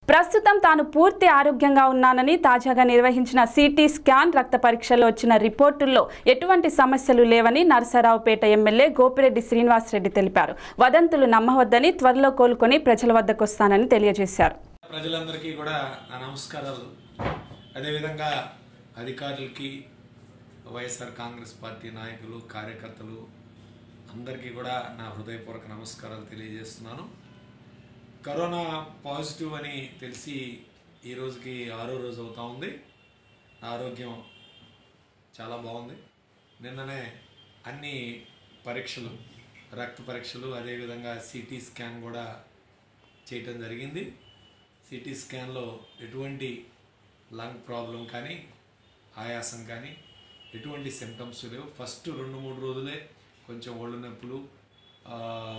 ప్రస్తుతం తాను పూర్తి ఆరోగ్యంగా ఉన్నానని తాజాగా నిర్వహించిన సిటీ స్కాన్ రక్త పరీక్షలో వచ్చిన రిపోర్టుల్లో ఎటువంటి సమస్యలు లేవని నరసరావుపేట ఎమ్మెల్యే గోపిరెడ్డి శ్రీనివాసరెడ్డి తెలిపారు వదంతులు నమ్మవద్దని త్వరలో కోలుకొని ప్రజల వద్దకు వస్తానని తెలియజేశారు ప్రజలందరికీ కూడా నా నమస్కారాలు అదేవిధంగా అధికారులకి వైఎస్ఆర్ కాంగ్రెస్ పార్టీ నాయకులు కార్యకర్తలు అందరికీ కూడా నా హృదయపూర్వక నమస్కారాలు తెలియజేస్తున్నాను కరోనా పాజిటివ్ అని తెలిసి ఈ రోజుకి ఆరో రోజు అవుతా ఉంది నా ఆరోగ్యం చాలా బాగుంది నిన్ననే అన్ని పరీక్షలు రక్త పరీక్షలు అదేవిధంగా సిటీ స్కాన్ కూడా చేయటం జరిగింది సిటీ స్కాన్లో ఎటువంటి లంగ్ ప్రాబ్లం కానీ ఆయాసం కానీ ఎటువంటి సిమ్టమ్స్ లేవు ఫస్ట్ రెండు మూడు రోజులే కొంచెం ఒళ్ళు నొప్పులు ఆ,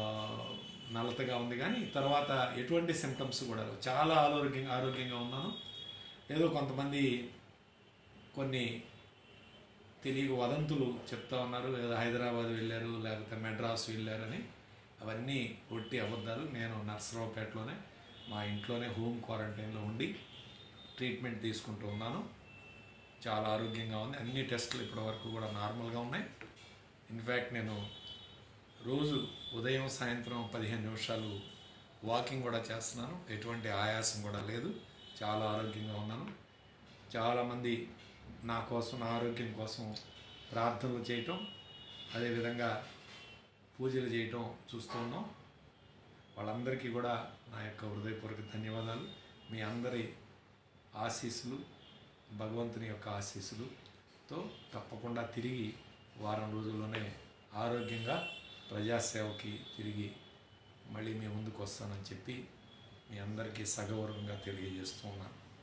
నలతగా ఉంది కానీ తర్వాత ఎటువంటి సిమ్టమ్స్ కూడా లేవు చాలా ఆరోగ్యంగా ఆరోగ్యంగా ఉన్నాను ఏదో కొంతమంది కొన్ని తెలియ వదంతులు చెప్తా ఉన్నారు ఏదో హైదరాబాద్ వెళ్ళారు లేకపోతే మెడ్రాస్ వెళ్ళారని అవన్నీ ఒట్టి అబద్ధాలు నేను నర్సరావుపేటలోనే మా ఇంట్లోనే హోమ్ క్వారంటైన్లో ఉండి ట్రీట్మెంట్ తీసుకుంటూ ఉన్నాను చాలా ఆరోగ్యంగా ఉంది అన్ని టెస్టులు ఇప్పటివరకు కూడా నార్మల్గా ఉన్నాయి ఇన్ఫ్యాక్ట్ నేను రోజు ఉదయం సాయంత్రం పదిహేను నిమిషాలు వాకింగ్ కూడా చేస్తున్నాను ఎటువంటి ఆయాసం కూడా లేదు చాలా ఆరోగ్యంగా ఉన్నాను చాలామంది నా కోసం నా ఆరోగ్యం కోసం ప్రార్థనలు చేయటం అదేవిధంగా పూజలు చేయటం చూస్తూ ఉన్నాం వాళ్ళందరికీ కూడా నా యొక్క హృదయపూర్వక ధన్యవాదాలు మీ అందరి ఆశీస్సులు భగవంతుని యొక్క ఆశీస్సులతో తప్పకుండా తిరిగి వారం రోజుల్లోనే ఆరోగ్యంగా ప్రజాసేవకి తిరిగి మళ్ళీ మీ ముందుకు వస్తానని చెప్పి మీ అందరికీ సగౌరవంగా తెలియజేస్తూ ఉన్నాను